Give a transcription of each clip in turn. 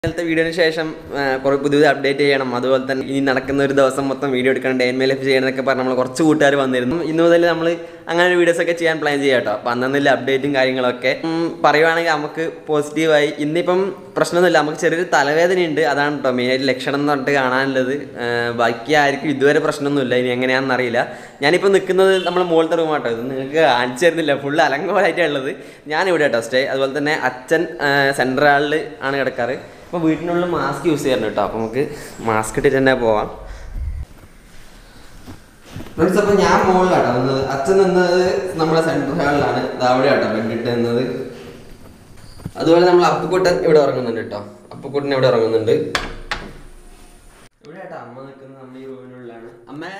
ഇന്നലത്തെ വീഡിയോന് ശേഷം ആ, കുറെ പുതിയ പുതിയ അപ്ഡേറ്റ് ചെയ്യണം അതുപോലെ തന്നെ ഇനി നടക്കുന്ന ഒരു ദിവസം മൊത്തം വീഡിയോ എടുക്കണം ഡേ എം എൽ എഫ് ചെയ്യണമെന്നൊക്കെ പറഞ്ഞ് നമ്മൾ കുറച്ച് കൂട്ടുകാർ വന്നിരുന്നു ഇന്ന് മുതൽ നമ്മൾ അങ്ങനെ വീഡിയോസ് ഒക്കെ ചെയ്യാൻ പ്ലാൻ ചെയ്യാം കേട്ടോ അപ്പം അന്നന്നില്ല അപ്ഡേറ്റും കാര്യങ്ങളൊക്കെ ഉം, പറയുവാണെങ്കിൽ നമുക്ക് പോസിറ്റീവായി ഇന്നിപ്പം പ്രശ്നമൊന്നുമില്ല നമുക്ക് ചെറിയൊരു തലവേദനയുണ്ട് അതാണ് കേട്ടോ മെയിനായിട്ട് ലക്ഷണം എന്ന് പറഞ്ഞിട്ട് കാണാനുള്ളത് ആ, ബാക്കി ആർക്കും ഇതുവരെ പ്രശ്നമൊന്നുമില്ല ഇനി എങ്ങനെയാണെന്ന് അറിയില്ല ഞാനിപ്പോൾ നിൽക്കുന്നത് നമ്മൾ മുകളിലത്തെ റൂമാട്ടോ ഇത് നിങ്ങൾക്ക് കാണിച്ചു തരുന്നില്ല ഫുൾ അലങ്കോലായിട്ടാണ് ഉള്ളത് ഞാനിവിടെ കേട്ടോ സ്റ്റേ അതുപോലെ തന്നെ അച്ഛൻ സെൻട്രൽ ഹാളിൽ ആണ് കിടക്കാറ് അപ്പോൾ വീട്ടിനുള്ളിൽ മാസ്ക് യൂസ് ചെയ്യാറുണ്ട് കേട്ടോ അപ്പോൾ നമുക്ക് മാസ്ക് ഇട്ടിട്ട് തന്നെ പോവാം ഫ്രണ്ട്സ് അപ്പോൾ ഞാൻ മുകളിലാട്ടോ നിന്നത് അച്ഛൻ നിന്നത് നമ്മുടെ സെൻട്രൽ ഹാളിലാണ് ഇത് അവിടെ കേട്ടോ ബെഡ് ഇട്ട് നിന്നത് അതുപോലെ നമ്മൾ അപ്പുക്കുട്ടൻ ഇവിടെ ഉറങ്ങുന്നുണ്ട് കേട്ടോ അപ്പുക്കുട്ടൻ ഇവിടെ ഉറങ്ങുന്നുണ്ട് ഇവിടെ കേട്ടോ അമ്മ നിൽക്കുന്നത് നമ്മൾ ഈ റൂമിനുള്ളിലാണ് അമ്മേ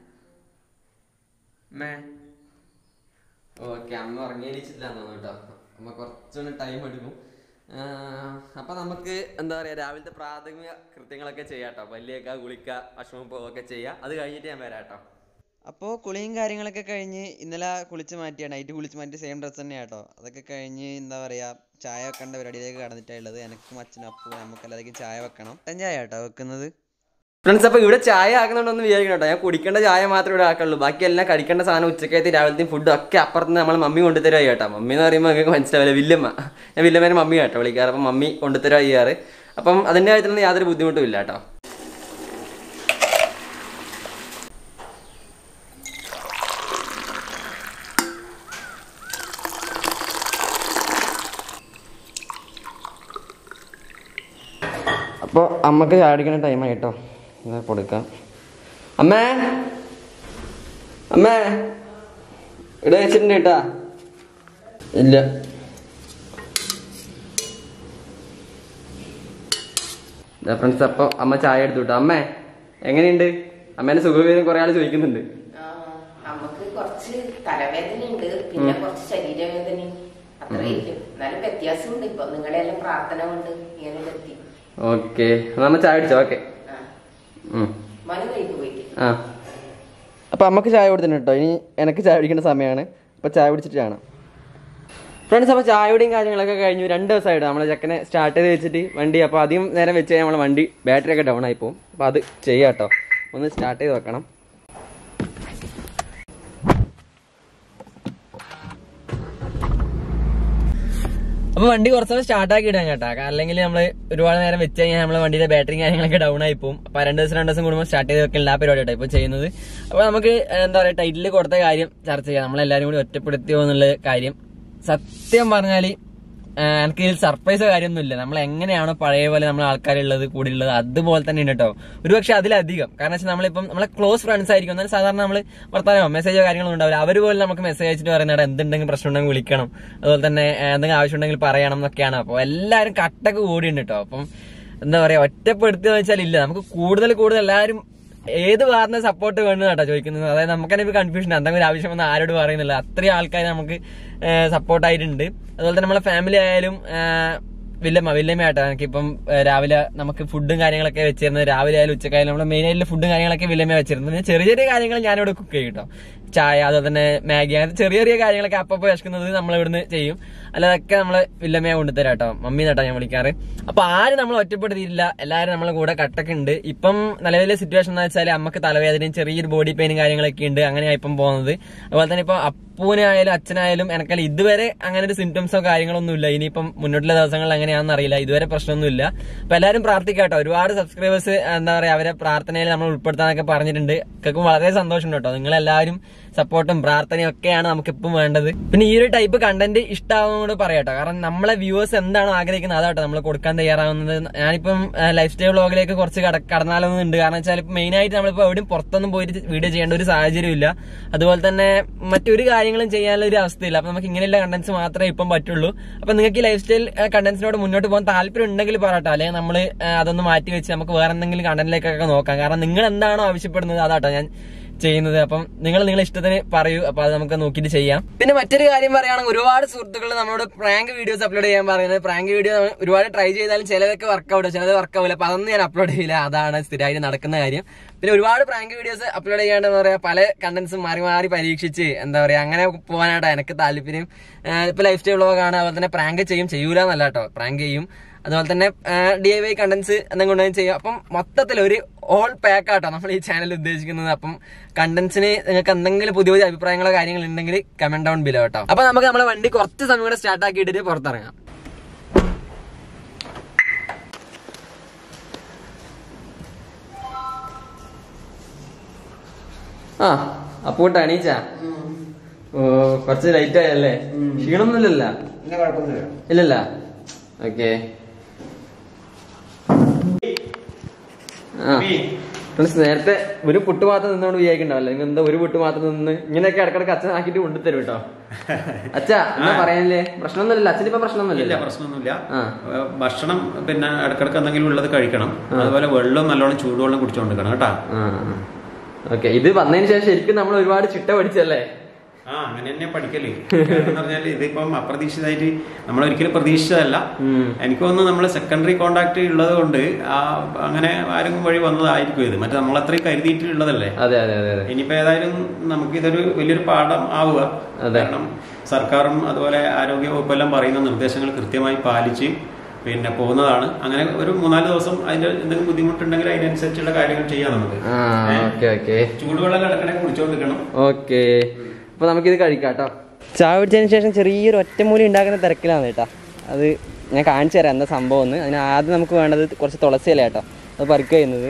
അമ്മേ ഓക്കെ അമ്മ ഉറങ്ങിയണിച്ചിട്ടില്ല തോന്നുന്നു കേട്ടോ അമ്മ കുറച്ചൊന്ന് ടൈം എടുക്കും ആഹ് അപ്പൊ നമുക്ക് എന്താ പറയാ രാവിലത്തെ പ്രാഥമിക കൃത്യങ്ങളൊക്കെ ചെയ്യാട്ടോ പല്ലിയൊക്കെ കുളിക്ക ഭക്ഷണം പോവൊക്കെ ചെയ്യാം അത് കഴിഞ്ഞിട്ട് ഞാൻ വരാം കേട്ടോ അപ്പോൾ കുളിയും കാര്യങ്ങളൊക്കെ കഴിഞ്ഞ് ഇന്നലെ കുളിച്ച് മാറ്റിയ നൈറ്റ് കുളിച്ച് മാറ്റി സെയിം ഡ്രസ്സ് തന്നെയാണ് കേട്ടോ അതൊക്കെ കഴിഞ്ഞ് എന്താ പറയുക ചായ വെക്കേണ്ട പരിപാടിയിലേക്ക് കടന്നിട്ടുള്ളത് എനിക്കും അച്ഛനും അപ്പും നമുക്ക് എല്ലാവർക്കും ചായ വെക്കണം കട്ടൻ ചായ കേട്ടോ വെക്കുന്നത് ഫ്രണ്ട്സ് അപ്പൊ ഇവിടെ ചായ ആക്കുന്നുണ്ടോന്ന് വിചാരിക്കണം കേട്ടോ ഞാൻ കുടിക്കേണ്ട ചായ മാത്രമേ ഇവിടെ ആക്കുള്ളൂ ബാക്കി എല്ലാം കഴിക്കേണ്ട സാധനം ഉച്ചക്കത്തെ രാവിലത്തെയും ഫുഡ് ഒക്കെ അപ്പുറത്ത് നമ്മൾ മമ്മി കൊണ്ടുതരുക കേട്ടോ മമ്മി എന്ന് പറയുമ്പോൾ നിങ്ങൾക്ക് മനസ്സിലാവില്ല വില്ലമ്മ ഞാൻ വില്ലമ്മേനെ മമ്മി കേട്ടോ വിളിക്കാറ് അപ്പം മമ്മി കൊണ്ടുതരുക ചെയ്യാറ് അപ്പം അതിൻ്റെ കാര്യത്തിലൊന്നും യാതൊരു ബുദ്ധിമുട്ടും ഇല്ല കേട്ടോ അപ്പോൾ അമ്മക്ക് ചായ അടിക്കുന്ന ടൈമായി കേട്ടോ ഇതാ കൊടുക്കാം അമ്മേ അമ്മേ ഇവിടെ വെച്ചിട്ടുണ്ട് കേട്ടാ ഇല്ല ഫ്രണ്ട്സ് അപ്പോൾ അമ്മ ചായ എടുത്തു കേട്ടോ അമ്മേ എങ്ങനെയുണ്ട് അമ്മേന്റെ സുഖവിവരം കുറെ ആൾ ചോദിക്കുന്നുണ്ട് ആ, നമുക്ക് കുറച്ച് തലവേദനയുണ്ട് പിന്നെ കുറച്ച് ശരീരവേദനയും അത്രയില്ല എന്നാലും വ്യത്യാസമുണ്ട് ഇപ്പൊ നിങ്ങളുടെ എല്ലാം പ്രാർത്ഥന കൊണ്ട് ഇങ്ങനെ എത്തി ഓക്കെ നമ്മ ചായ അടിച്ചോ ഓക്കെ മനു കഴിക്ക് പോയിട്ട് ആ അപ്പോൾ അമ്മക്ക് ചായ കൊടുത്തിട്ടുണ്ട് കേട്ടോ ഇനി എനിക്ക് ചായ കുടിക്കേണ്ട സമയമാണ് അപ്പോൾ ചായ കുടിച്ചിട്ട് കാണാം ഫ്രണ്ട്സ് അപ്പോൾ ചായയുടെയും കാര്യങ്ങളൊക്കെ കഴിഞ്ഞു രണ്ട് ദിവസമായിട്ട് നമ്മളെ ചെക്കനെ സ്റ്റാർട്ട് ചെയ്ത് വെച്ചിട്ട് വണ്ടി അപ്പോൾ അധികം നേരം വെച്ച് കഴിഞ്ഞാൽ നമ്മളെ വണ്ടി ബാറ്ററി ഒക്കെ ഡൗൺ ആയി പോകും അപ്പോൾ അത് ചെയ്യാം കേട്ടോ ഒന്ന് സ്റ്റാർട്ട് ചെയ്ത് വെക്കണം അപ്പൊ വണ്ടി കുറച്ചൊക്കെ സ്റ്റാർട്ട് ആക്കി ഇടാൻ കേട്ടാ അല്ലെങ്കിൽ നമ്മൾ ഒരുപാട് നേരം വെച്ച് കഴിഞ്ഞാൽ നമ്മളെ വണ്ടിയുടെ ബാറ്ററി കാര്യങ്ങളൊക്കെ ഡൗൺ ആയി പോകും അപ്പൊ രണ്ട് ദിവസം രണ്ട് ദിവസം കൂടുമ്പോൾ സ്റ്റാർട്ട് ചെയ്ത് വെക്കൽ ആ പരിപാടി കേട്ടോ ഇപ്പൊ ചെയ്യുന്നത് അപ്പൊ നമുക്ക് എന്താ പറയാ ടൈറ്റിൽ കൊടുത്ത കാര്യം ചർച്ച ചെയ്യാം നമ്മളെല്ലാരും കൂടി ഒറ്റപ്പെടുത്തിയോ എന്നുള്ള കാര്യം സത്യം പറഞ്ഞാല് ആഹ് എനിക്ക് ഇതിൽ സർപ്രൈസോ കാര്യമൊന്നുമില്ല നമ്മൾ എങ്ങനെയാണോ പഴയ പോലെ നമ്മളെ ആൾക്കാരുള്ളത് കൂടെ ഉള്ളത് അതുപോലെ തന്നെ ഉണ്ട് കേട്ടോ ഒരുപക്ഷെ അതിലധികം കാരണം വെച്ചാൽ നമ്മളിപ്പം നമ്മളെ ക്ലോസ് ഫ്രണ്ട്സ് ആയിരിക്കും എന്നാലും സാധാരണ നമ്മൾ വർത്താനോ മെസ്സേജോ കാര്യങ്ങളൊന്നും ഉണ്ടാവില്ല അവർ പോലും നമുക്ക് മെസ്സേജ് അയച്ചിട്ട് പറയുന്നത് എന്തുണ്ടെങ്കിലും പ്രശ്നം ഉണ്ടെങ്കിൽ വിളിക്കണം അതുപോലെ തന്നെ ആഹ് എന്തെങ്കിലും ആവശ്യം ഉണ്ടെങ്കിൽ പറയണം എന്നൊക്കെയാണ് അപ്പോൾ എല്ലാവരും കട്ടക്ക് കൂടിയുണ്ട് കേട്ടോ അപ്പം എന്താ പറയാ ഒറ്റപ്പെടുത്തുക വെച്ചാൽ ഇല്ല നമുക്ക് കൂടുതൽ കൂടുതൽ എല്ലാവരും ഏത് വാറിന് സപ്പോർട്ട് വേണ്ടത് കേട്ടോ ചോദിക്കുന്നത് അതായത് നമുക്ക് തന്നെ ഇപ്പൊ കൺഫ്യൂഷൻ എന്തെങ്കിലും ഒരു ആവശ്യം വന്നാൽ ആരോട് പറയുന്നില്ല അത്രയും ആൾക്കാർ നമുക്ക് സപ്പോർട്ട് ആയിട്ടുണ്ട് അതുപോലെ തന്നെ നമ്മളെ ഫാമിലി ആയാലും ഏഹ്, വില്ലമ്മ വില്ലമ്മ ആട്ടോ എനിക്കിപ്പം ഏഹ്, രാവിലെ നമുക്ക് ഫുഡും കാര്യങ്ങളൊക്കെ വെച്ചിരുന്നത് രാവിലെ ആയാലും ഉച്ചക്കായാലും നമ്മുടെ മെയിൻ ആയിട്ടുള്ള ഫുഡും കാര്യങ്ങളൊക്കെ വില്ലമ്മ വെച്ചിരുന്നത് പിന്നെ ചെറിയ ചെറിയ കാര്യങ്ങൾ ഞാനിവിടെ കുക്ക് ചെയ്യും കേട്ടോ ചായ അതുപോലെ തന്നെ മാഗി അങ്ങനത്തെ ചെറിയ ചെറിയ കാര്യങ്ങളൊക്കെ അപ്പൊ വിശക്കുന്നത് നമ്മൾ ഇവിടുന്ന് ചെയ്യും അല്ലാതൊക്കെ നമ്മള് വില്ലമ്മയെ കൊണ്ടുതരാം കേട്ടോ മമ്മി നട്ടാ ഞാൻ വിളിക്കാറ് അപ്പൊ ആരും നമ്മളെ ഒറ്റപ്പെടുത്തിയില്ല എല്ലാവരും നമ്മളെ കൂടെ കട്ടൊക്കെ ഉണ്ട് ഇപ്പം നിലവിലെ സിറ്റുവേഷൻ എന്ന് വെച്ചാൽ അമ്മക്ക് തലവേദനയും ചെറിയൊരു ബോഡി പെയിനും കാര്യങ്ങളൊക്കെ ഉണ്ട് അങ്ങനെയാണ് ഇപ്പം പോകുന്നത് അതുപോലെ തന്നെ ഇപ്പൊ അപ്പൂനായാലും അച്ഛനായാലും എനക്കാലും ഇതുവരെ അങ്ങനെ ഒരു സിംറ്റംസോ കാര്യങ്ങളൊന്നും ഇല്ല ഇനിയിപ്പം മുന്നോട്ടുള്ള ദിവസങ്ങളിൽ എങ്ങനെയാണെന്ന് അറിയില്ല ഇതുവരെ പ്രശ്നമൊന്നുമില്ല അപ്പൊ എല്ലാവരും പ്രാർത്ഥിക്കാട്ടോ ഒരുപാട് സബ്സ്ക്രൈബേഴ്സ് എന്താ പറയാ അവരെ പ്രാർത്ഥനയിൽ നമ്മൾ ഉൾപ്പെടുത്താനൊക്കെ പറഞ്ഞിട്ടുണ്ട് കേൾക്കും വളരെ സന്തോഷമുണ്ട് കേട്ടോ നിങ്ങളെല്ലാവരും സപ്പോർട്ടും പ്രാർത്ഥനയും ഒക്കെയാണ് നമുക്ക് ഇപ്പം വേണ്ടത് പിന്നെ ഈ ഒരു ടൈപ്പ് കണ്ടന്റ് ഇഷ്ടമാവുന്നതോട് പറയാട്ടോ കാരണം നമ്മളെ വ്യൂവേഴ്സ് എന്താണോ ആഗ്രഹിക്കുന്നത് അതാട്ടോ നമ്മൾ കൊടുക്കാൻ തയ്യാറാവുന്നത് ഞാനിപ്പം ലൈഫ് സ്റ്റൈൽ വ്ളോഗിലേക്ക് കുറച്ച് കട- കടന്നാലൊന്നുണ്ട് കാരണം വെച്ചാൽ മെയിൻ ആയിട്ട് നമ്മളിപ്പോ എവിടെയും പുറത്തൊന്നും പോയിട്ട് വീഡിയോ ചെയ്യേണ്ട ഒരു സാഹചര്യം ഇല്ല അതുപോലെ തന്നെ മറ്റൊരു കാര്യങ്ങളും ചെയ്യാനുള്ള ഒരു അവസ്ഥയില്ല അപ്പൊ നമുക്ക് ഇങ്ങനെയുള്ള കണ്ടന്റ്സ് മാത്രമേ ഇപ്പം പറ്റുള്ളൂ അപ്പൊ നിങ്ങൾക്ക് ഈ ലൈഫ് സ്റ്റൈൽ കണ്ടന്റ്സിനോട് മുന്നോട്ട് പോകാൻ താല്പര്യം ഉണ്ടെങ്കിൽ പറയട്ടോ അല്ലെങ്കിൽ നമ്മൾ അതൊന്ന് മാറ്റി വെച്ച് നമുക്ക് വേറെ എന്തെങ്കിലും കണ്ടന്റിലേക്കൊക്കെ നോക്കാം കാരണം നിങ്ങൾ എന്താണോ ആവശ്യപ്പെടുന്നത് അതാട്ടോ ഞാൻ ചെയ്യുന്നത് അപ്പം നിങ്ങൾ നിങ്ങളെ ഇഷ്ടത്തിന് പറയൂ അപ്പൊ അത് നമുക്ക് നോക്കിയിട്ട് ചെയ്യാം പിന്നെ മറ്റൊരു കാര്യം പറയുകയാണെങ്കിൽ ഒരുപാട് സുഹൃത്തുക്കൾ നമ്മളോട് പ്രാങ്ക് വീഡിയോസ് അപ്ലോഡ് ചെയ്യാൻ പറയുന്നത് പ്രാങ്ക് വീഡിയോ ഒരുപാട് ട്രൈ ചെയ്താലും ചിലതൊക്കെ വർക്കൗട്ട് ചിലത് വർക്കാവില്ല അപ്പൊ അതൊന്നും ഞാൻ അപ്ലോഡ് ചെയ്യില്ല അതാണ് സ്ഥിരമായിട്ട് നടക്കുന്ന കാര്യം പിന്നെ ഒരുപാട് പ്രാങ്ക് വീഡിയോസ് അപ്ലോഡ് ചെയ്യാണ്ടെന്ന് പറയാ പല കണ്ടന്റ്സും മാറി മാറി പരീക്ഷിച്ച് എന്താ പറയാ അങ്ങനെ പോകാനായിട്ട് എനിക്ക് താല്പര്യം ആഹ് ഇപ്പൊ ലൈഫ് സ്റ്റൈൽ വ്ളോഗ് ആണ് അതുപോലെ തന്നെ പ്രാങ്ക് ചെയ്യും ചെയ്യൂല എന്നല്ല കേട്ടോ പ്രാങ്ക് ചെയ്യും അതുപോലെ തന്നെ ഡി ഐ വൈ കണ്ടന്റ്സ് എന്തെങ്കിലും കൊണ്ടുപോയി ചെയ്യാം അപ്പം മൊത്തത്തിൽ ഒരു ഓൾ പാക്ക് ആട്ടോ നമ്മൾ ഈ ചാനൽ ഉദ്ദേശിക്കുന്നത് അപ്പം കണ്ടന്റ്സിന് നിങ്ങൾക്ക് എന്തെങ്കിലും പുതിയ പുതിയ അഭിപ്രായങ്ങളോ കാര്യങ്ങൾ ഉണ്ടെങ്കിൽ കമന്റ് ഡൗൺ ബിലോ കേട്ടോ അപ്പൊ നമുക്ക് നമ്മുടെ വണ്ടി കുറച്ച് സമയം കൂടെ സ്റ്റാർട്ട് ആക്കിയിട്ട് പുറത്തിറങ്ങാം ആ അപ്പോട്ട് അണീച്ചാ ഓ കുറച്ച് ലൈറ്റ് ആയല്ലേ ക്ഷീണമൊന്നുമില്ലല്ല പിന്നെ കുഴപ്പമൊന്നുമില്ല ഇല്ലല്ല ഓക്കെ ആ ഫ്രണ്ട്സ് നേരത്തെ ഒരു പുട്ട് മാത്രം നിന്നോണ്ട് വിചാരിക്കണ്ടാവല്ലേ നിങ്ങൾ എന്താ ഒരു പുട്ട് മാത്രം നിന്ന് ഇങ്ങനെയൊക്കെ ഇടക്കിടക്ക് അച്ഛൻ ആക്കിയിട്ട് കൊണ്ടുതരും കേട്ടോ അച്ഛാ എന്നാ പറയാനില്ലേ പ്രശ്നമൊന്നുമില്ല അച്ഛനിപ്പോ ഇല്ല പ്രശ്നമൊന്നുമില്ല പ്രശ്നമൊന്നുമില്ല ആ. ഏഹ് ഭക്ഷണം പിന്നെ ഇടക്കിടക്ക് എന്തെങ്കിലും ഉള്ളത് കഴിക്കണം അതുപോലെ വെള്ളം നല്ലോണം ചൂടുവെള്ളം കുടിച്ചുകൊണ്ടിരിക്കണം കേട്ടാ ഓക്കെ ഇത് വന്നതിന് ശേഷം ശരിക്കും നമ്മൾ ഒരുപാട് ചിട്ട പഠിച്ചല്ലേ ആ അങ്ങനെ തന്നെ പഠിക്കല് എന്ന് പറഞ്ഞാല് ഇതിപ്പം അപ്രതീക്ഷിതമായിട്ട് നമ്മൾ ഒരിക്കലും പ്രതീക്ഷിച്ചതല്ല ഉം. എനിക്ക് തോന്നുന്നു നമ്മൾ സെക്കൻഡറി കോണ്ടാക്ട് ഉള്ളത് കൊണ്ട് ആ അങ്ങനെ ആരെങ്കിലും വഴി വന്നതായിരിക്കും ഇത് മറ്റേ നമ്മൾ അത്രയും കരുതിയിട്ടുള്ളതല്ലേ അതെ അതെ അതെ അതെ ഇനിയിപ്പോ ഏതായാലും നമുക്ക് ഇതൊരു വലിയൊരു പാഠം ആവുക അതെ. കാരണം സർക്കാരും അതുപോലെ ആരോഗ്യ വകുപ്പെല്ലാം പറയുന്ന നിർദ്ദേശങ്ങൾ കൃത്യമായി പാലിച്ച് പിന്നെ പോകുന്നതാണ് അങ്ങനെ ഒരു മൂന്നാല് ദിവസം അതിന്റെ എന്തെങ്കിലും ബുദ്ധിമുട്ടുണ്ടെങ്കിൽ അതിനനുസരിച്ചുള്ള കാര്യങ്ങൾ ചെയ്യാം നമുക്ക് ആ ഓക്കെ ഓക്കെ ചൂടുവെള്ളം ഇടക്കിടെ കുടിച്ചോണ്ടിരിക്കണം ഓക്കെ അപ്പൊ നമുക്കിത് കഴിക്കാം കേട്ടോ ചായ കുടിച്ചതിന് ശേഷം ചെറിയൊരു ഒറ്റമൂലി ഉണ്ടാക്കുന്ന തിരക്കിലാണ് കേട്ടോ അത് ഞാൻ കാണിച്ചു തരാം എന്താ സംഭവം എന്ന് അതിന് ആദ്യം നമുക്ക് വേണ്ടത് കുറച്ച് തുളസി ഇല കേട്ടോ അത് പറിക്കുക ചെയ്യുന്നത്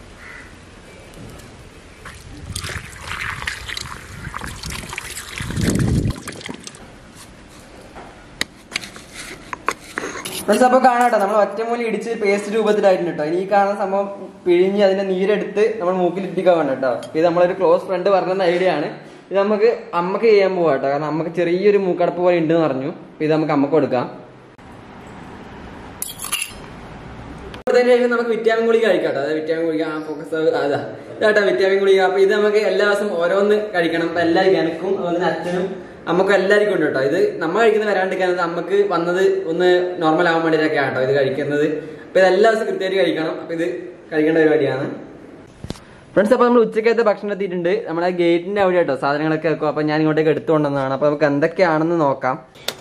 ഫ്രണ്ട്സ് അപ്പോൾ കാണാം കേട്ടോ നമ്മൾ ഒറ്റമൂലി ഇടിച്ച് പേസ്റ്റ് രൂപത്തിലായിട്ടുണ്ട് കേട്ടോ ഇനി ഈ കാണുന്ന സംഭവം പിഴിഞ്ഞ് അതിന്റെ നീരെടുത്ത് നമ്മൾ മൂക്കിൽ ഇട്ടിക്കാൻ വേണ്ട കേട്ടോ ഇത് നമ്മളൊരു ക്ലോസ് ഫ്രണ്ട് പറഞ്ഞ ഐഡിയ ആണ് ഇത് നമുക്ക് അമ്മക്ക് ചെയ്യാൻ പോവാ കേട്ടോ കാരണം അമ്മക്ക് ചെറിയൊരു മൂക്കടപ്പ് പോലെ ഉണ്ടെന്ന് പറഞ്ഞു അപ്പൊ ഇത് നമുക്ക് അമ്മക്ക് കൊടുക്കാം അതിന് ശേഷം നമുക്ക് വിറ്റാമിൻ ഗുളിക കഴിക്കാം കേട്ടോ അതായത് വിറ്റാമിൻ ഗുളിക ആ ഫോക്കസ് അതാ ഇതാട്ടോ വിറ്റാമിൻ ഗുളിക അപ്പൊ ഇത് നമുക്ക് എല്ലാ ദിവസവും ഓരോന്ന് കഴിക്കണം അപ്പൊ എല്ലാവർക്കും എനക്കും അതുപോലെ തന്നെ അച്ഛനും നമുക്ക് എല്ലാവർക്കും ഉണ്ട് കേട്ടോ ഇത് നമ്മൾ കഴിക്കുന്ന വരാണ്ടിരിക്കാൻ നമുക്ക് വന്നത് ഒന്ന് നോർമൽ ആവാൻ വേണ്ടിയിട്ടൊക്കെയാണ് കേട്ടോ ഇത് കഴിക്കുന്നത് അപ്പൊ ഇത് എല്ലാ ദിവസവും കൃത്യമായിട്ട് കഴിക്കണം അപ്പൊ ഇത് കഴിക്കേണ്ട പരിപാടിയാണ് ഫ്രണ്ട്സ് അപ്പൊ നമ്മൾ ഉച്ചക്കത്തെ ഭക്ഷണം എത്തിയിട്ടുണ്ട് നമ്മുടെ ഗേറ്റിന്റെ അവിടെ കേട്ടോ സാധനങ്ങളൊക്കെ വെക്കും അപ്പൊ ഞാൻ ഇങ്ങോട്ടേക്ക് എടുത്തുകൊണ്ടെന്നാണ് അപ്പൊ നമുക്ക് എന്തൊക്കെയാണെന്ന് നോക്കാം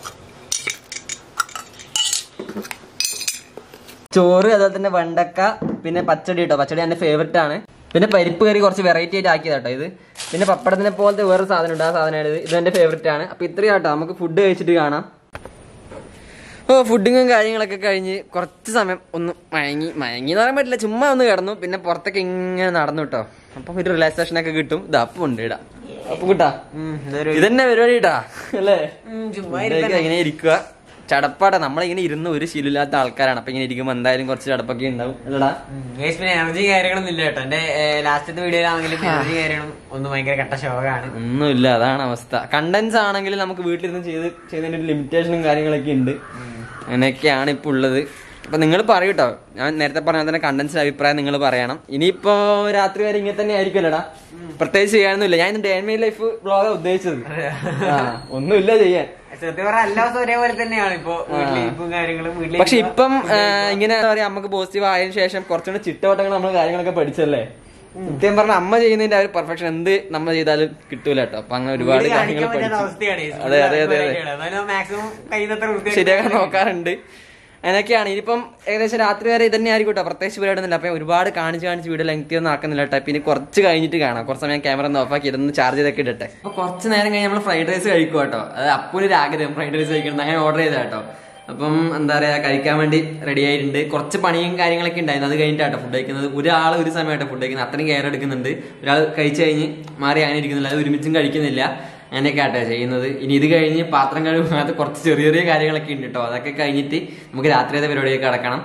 ചോറ് അതുപോലെ തന്നെ വെണ്ടക്ക പിന്നെ പച്ചടി കേട്ടോ പച്ചടി എന്റെ ഫേവററ്റ് ആണ് പിന്നെ പരിപ്പ് കറി കുറച്ച് വെറൈറ്റി ആയിട്ട് ആക്കിയതാ കേട്ടോ ഇത് പിന്നെ പപ്പടത്തിനെ പോലത്തെ വേറെ സാധനം ഉണ്ട് ആ സാധനമാണ് ഇത് ഇത് എന്റെ ഫേവററ്റ് ആണ് അപ്പൊ ഇത്രയും കേട്ടോ നമുക്ക് ഫുഡ് കഴിച്ചിട്ട് കാണാം ഓ ഫുഡിങ്ങും കാര്യങ്ങളൊക്കെ കഴിഞ്ഞ് കുറച്ച് സമയം ഒന്ന് മയങ്ങി മയങ്ങി എന്ന് പറയാൻ പറ്റില്ല ചുമ്മാ ഒന്ന് കിടന്നു പിന്നെ പുറത്തൊക്കെ ഇങ്ങനെ നടന്നു കേട്ടോ അപ്പം ഒരു റിലാക്സേഷൻ ഒക്കെ കിട്ടും ഇത് അപ്പം ഉണ്ട് ഇടാ അപ്പൊ കിട്ടാ ഇതന്നെ പരിപാടി ഇട്ടാ അല്ലേ ഇതൊക്കെ ഇങ്ങനെ ഇരിക്കുക ചടപ്പാടാ നമ്മളിങ്ങനെ ഇരുന്ന് ഒരു ശീലമില്ലാത്ത ആൾക്കാരാണ് അപ്പൊ ഇങ്ങനെ ഇരിക്കുമ്പോ എന്തായാലും കുറച്ച് ചടപ്പൊക്കെ ഉണ്ടാവും അല്ലടാ ഗൈസ് പിന്നെ എനർജി കാര്യങ്ങളൊന്നും ഇല്ല കേട്ടോ എന്റെ ലാസ്റ്റത്തെ വീഡിയോയിലാണെങ്കിലും എനർജി കാര്യങ്ങളും ഒന്നും ഭയങ്കര കട്ട ശോകമാണ് ഒന്നുമില്ല അതാണ് അവസ്ഥ കണ്ടന്റ്സ് ആണെങ്കിൽ നമുക്ക് വീട്ടിലിരുന്ന് ചെയ്ത് ചെയ്യുന്നതിന്റെ ഒരു ലിമിറ്റേഷനും കാര്യങ്ങളൊക്കെ ഉണ്ട് അങ്ങനെയൊക്കെയാണ് ഇപ്പൊ ഉള്ളത് അപ്പൊ നിങ്ങൾ പറയൂ കേട്ടോ ഞാൻ നേരത്തെ പറഞ്ഞ പോലെ തന്നെ കണ്ടന്റ്സിന്റെ അഭിപ്രായം നിങ്ങൾ പറയണം ഇനിയിപ്പോ രാത്രി വരെ ഇങ്ങനെ തന്നെ ആയിരിക്കുമല്ലോടാ പ്രത്യേകിച്ച് ചെയ്യാനൊന്നുമില്ല ഞാൻ ഇന്ന് ഡേ മൈ ലൈഫ് ബ്ലോഗാ ഉദ്ദേശിച്ചത് ആ, ഒന്നുമില്ല ചെയ്യാൻ സത്യം പറഞ്ഞാൽ എല്ലാ ദിവസവും ഒരേപോലെ തന്നെയാണ് ഇപ്പൊ വീട്ടിലിരിപ്പും കാര്യങ്ങളും വീട്ടിൽ പക്ഷെ ഇപ്പം ആ, ഇങ്ങനെ എന്താ പറയാ നമുക്ക് പോസിറ്റീവ് ആയതിനു ശേഷം കുറച്ചുകൂടെ ചിട്ടവട്ടങ്ങൾ നമ്മൾ കാര്യങ്ങളൊക്കെ പഠിച്ചല്ലേ സത്യം പറഞ്ഞ അമ്മ ചെയ്യുന്നതിന്റെ ആ ഒരു പെർഫെക്ഷൻ എന്ത് നമ്മൾ ചെയ്താലും കിട്ടൂല കേട്ടോ അപ്പൊ അങ്ങനെ ഒരുപാട് കാര്യങ്ങൾ കാണിക്കാൻ പറ്റാത്ത പഠിച്ചു അവസ്ഥയാണ് ഈ അതെ അതെ അതെ അതെ എന്നാലും മാക്സിമം കഴിയുന്നത്ര വൃത്തിയായിട്ട് ശരിയാക്കാൻ നോക്കാറുണ്ട് അങ്ങനെയൊക്കെയാണ് ഇനിയിപ്പം ഏകദേശം രാത്രി വരെ ഇതന്നെ ആയിരിക്കും കേട്ടോ പ്രത്യേകിച്ച് പരിപാടിയൊന്നുമില്ല അപ്പം ഒരുപാട് കാണിച്ച് കാണിച്ച് വീഡിയോ ലെങ്തി ഒന്നും ആക്കുന്നില്ല കേട്ടോ പിന്നെ കുറച്ച് കഴിഞ്ഞിട്ട് കാണാം കുറച്ച് സമയം ക്യാമറ ഒന്ന് ഓഫാക്കി ഇതൊന്ന് ചാർജ് ചെയ്തൊക്കെ ഇടട്ടെ അപ്പൊ കുറച്ച് നേരം കഴിഞ്ഞ് നമ്മൾ ഫ്രൈഡ് റൈസ് കഴിക്കും കേട്ടോ അത് അപ്പൊരു ആഗ്രഹം ഫ്രൈഡ് റൈസ് കഴിക്കണം അങ്ങനെ ഓർഡർ ചെയ്ത കേട്ടോ അപ്പം എന്താ പറയാ കഴിക്കാൻ വേണ്ടി റെഡി ആയിട്ടുണ്ട് കുറച്ച് പണിയും കാര്യങ്ങളൊക്കെ ഉണ്ടായിരുന്നു അത് കഴിഞ്ഞിട്ടാട്ടോ ഫുഡ് കഴിക്കുന്നത് ഒരാൾ ഒരു സമയമായിട്ട് ഫുഡ് കഴിക്കുന്നത് അത്രയും കെയർ എടുക്കുന്നുണ്ട് ഒരാൾ കഴിച്ചു കഴിഞ്ഞ് മാറി അങ്ങനെ ഇരിക്കുന്നില്ല അത് ഒരുമിച്ചും കഴിക്കുന്നില്ല അങ്ങനെയൊക്കെ ആട്ടോ ചെയ്യുന്നത് ഇനി ഇത് കഴിഞ്ഞ് പാത്രം കഴുകാത്ത കുറച്ച് ചെറിയ ചെറിയ കാര്യങ്ങളൊക്കെ ഉണ്ട് കേട്ടോ അതൊക്കെ കഴിഞ്ഞിട്ട് നമുക്ക് രാത്രിയത്തെ പരിപാടിയൊക്കെ കിടക്കണം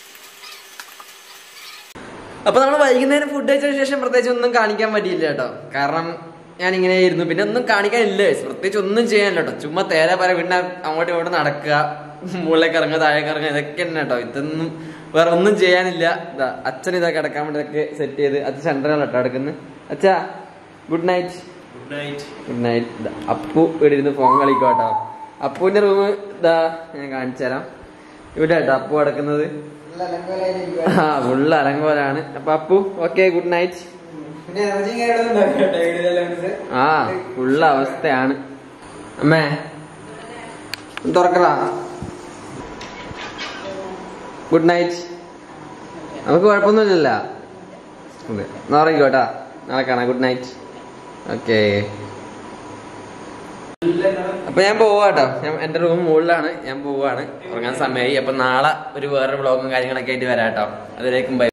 അപ്പൊ നമ്മൾ വൈകുന്നേരം ഫുഡ് കഴിച്ചതിന് ശേഷം പ്രത്യേകിച്ച് ഒന്നും കാണിക്കാൻ പറ്റിയില്ല കേട്ടോ കാരണം ഞാൻ ഇങ്ങനെ ഇരുന്നു പിന്നെ ഒന്നും കാണിക്കാനില്ല guys. പ്രത്യേകിച്ച് ഒന്നും ചെയ്യാനില്ല കേട്ടോ ചുമ്മാ തേര പറ പിന്നെ അങ്ങോട്ടും ഇങ്ങോട്ടും നടക്കുക മുകളിലേക്ക് ഇറങ്ങുക താഴേക്ക് ഇറങ്ങുക ഇതൊക്കെ തന്നെ കേട്ടോ ഇതൊന്നും വേറെ ഒന്നും ചെയ്യാനില്ല ഇതാ അച്ഛൻ ഇതാ കിടക്കാൻ വേണ്ടി ഇതൊക്കെ സെറ്റ് ചെയ്ത് അച്ഛൻ സെന്ററിലാണ് കേട്ടോ കിടക്കുന്നത് അച്ഛാ good night good night good night Appu ഇവിടെ ഇരുന്ന് ഫോൺ കളിക്കും കേട്ടോ അപ്പുവിന്റെ റൂം ഇതാ ഞാൻ കാണിച്ചു തരാം ഇവിടെ കേട്ടോ അപ്പു കിടക്കുന്നത് ആ ഫുള്ള് അലങ്കോലാണ് അപ്പൊ അപ്പു ഓക്കെ ഗുഡ് നൈറ്റ് പിന്നെ എനർജിയും കാര്യങ്ങളൊന്നും ഉണ്ടാവില്ല കേട്ടോ വീഡിയോയിലെ ആ ഫുള്ള് അവസ്ഥയാണ് അമ്മേ ഒന്ന് തുറക്കടാ ഗുഡ് നൈറ്റ് നമുക്ക് കുഴപ്പമൊന്നുമില്ലല്ല അതെ എന്നാ ഉറങ്ങിക്കോട്ടാ നാളെ കാണാം ഗുഡ് നൈറ്റ് ഓക്കെ അപ്പൊ ഞാൻ പോവാട്ടോ ഞാൻ എന്റെ റൂം മുകളിലാണ് ഞാൻ പോവാണ് ഉറങ്ങാൻ സമയമായി അപ്പൊ നാളെ ഒരു വേറൊരു വ്ളോഗും കാര്യങ്ങളൊക്കെ ആയിട്ട് വരാട്ടോ അതിലേക്കും ബൈ